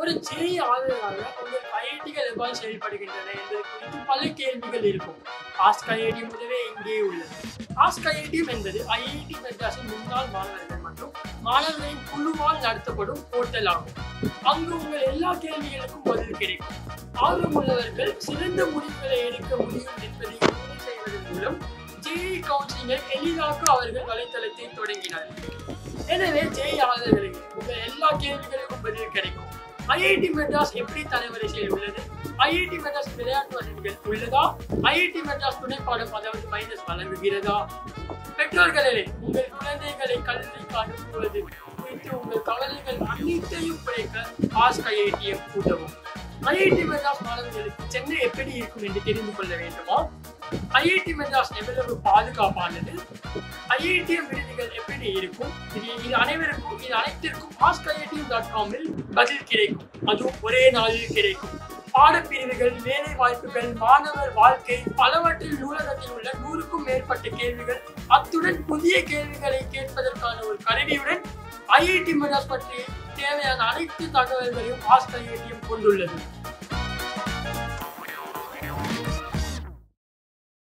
ஒரு ஜேஇ ஆதரவாக உங்கள் ஐஐடிகள் எவ்வாறு செயல்படுகின்றன என்பது குறித்து பல கேள்விகள் இருக்கும் ஆஸ்க் ஐஐடி முதலே இங்கே உள்ளது ஆஸ்க் ஐஐடிஎம் என்பது ஐஐடி மெட்ராஸின் முன்னாள் மாணவர்கள் மற்றும் மாணவர்களின் குழுவால் நடத்தப்படும் போர்ட்டல் ஆகும் அங்கு உங்கள் எல்லா கேள்விகளுக்கும் பதில் கிடைக்கும் ஆர்வமுள்ளவர்கள் சிறந்த முடிவுகளை எடுக்க முடியும் என்பதை உறுதி செய்வதன் மூலம் ஜேஇ கவுன்சிலிங்கை எளிதாக்க அவர்கள் வலைத்தளத்தை தொடங்கினார்கள் எனவே ஜெய் ஆதரவுகளை உங்கள் எல்லா கேள்விகளுக்கும் பதில் கிடைக்கும் ஐஐடி மெட்ராஸ் எப்படி தரவரிசையில் உள்ளது ஐஐடி மெட்ராஸ் விளையாட்டு வசதிகள் உள்ளதா ஐஐடி மெட்ராஸ் துணைப்பாடம் அதாவது மைனஸ் வழங்குகிறதா பெற்றோர்களே உங்கள் குழந்தைகளை கல்விக்கு அனுப்புவது குறித்து உங்கள் கவலைகள் அனைத்தையும் குறைக்க ஆஸ்க் ஐஐடிஎம் உதவும் ஐஐடி மெட்ராஸ் மாணவர்களுக்கு சென்னை எப்படி இருக்கும் என்று தெரிந்து கொள்ள வேண்டுமா ஐஐடி மெட்ராஸ் எவ்வளவு பாதுகாப்பானது ஐஐடிஎம் விடுதிகள் எப்படி இருக்கும் இது இது அனைவருக்கும் இது அனைத்திற்கும் ஆஸ்க் ஐஐடிஎம் டாட் காமில் பதில் கிடைக்கும் அதுவும் ஒரே நாளில் கிடைக்கும் பாடப்பிரிவுகள் வேலை வாய்ப்புகள் மாணவர் வாழ்க்கை பலவற்றில் நூலகத்தில் உள்ள நூறுக்கும் மேற்பட்ட கேள்விகள் அத்துடன் புதிய கேள்விகளை கேட்பதற்கான ஒரு கருவியுடன் ஐஐடி மெட்ராஸ் பற்றி தேவையான அனைத்து தகவல்களையும் ஆஸ்க் ஐஐடிஎம் கொண்டுள்ளது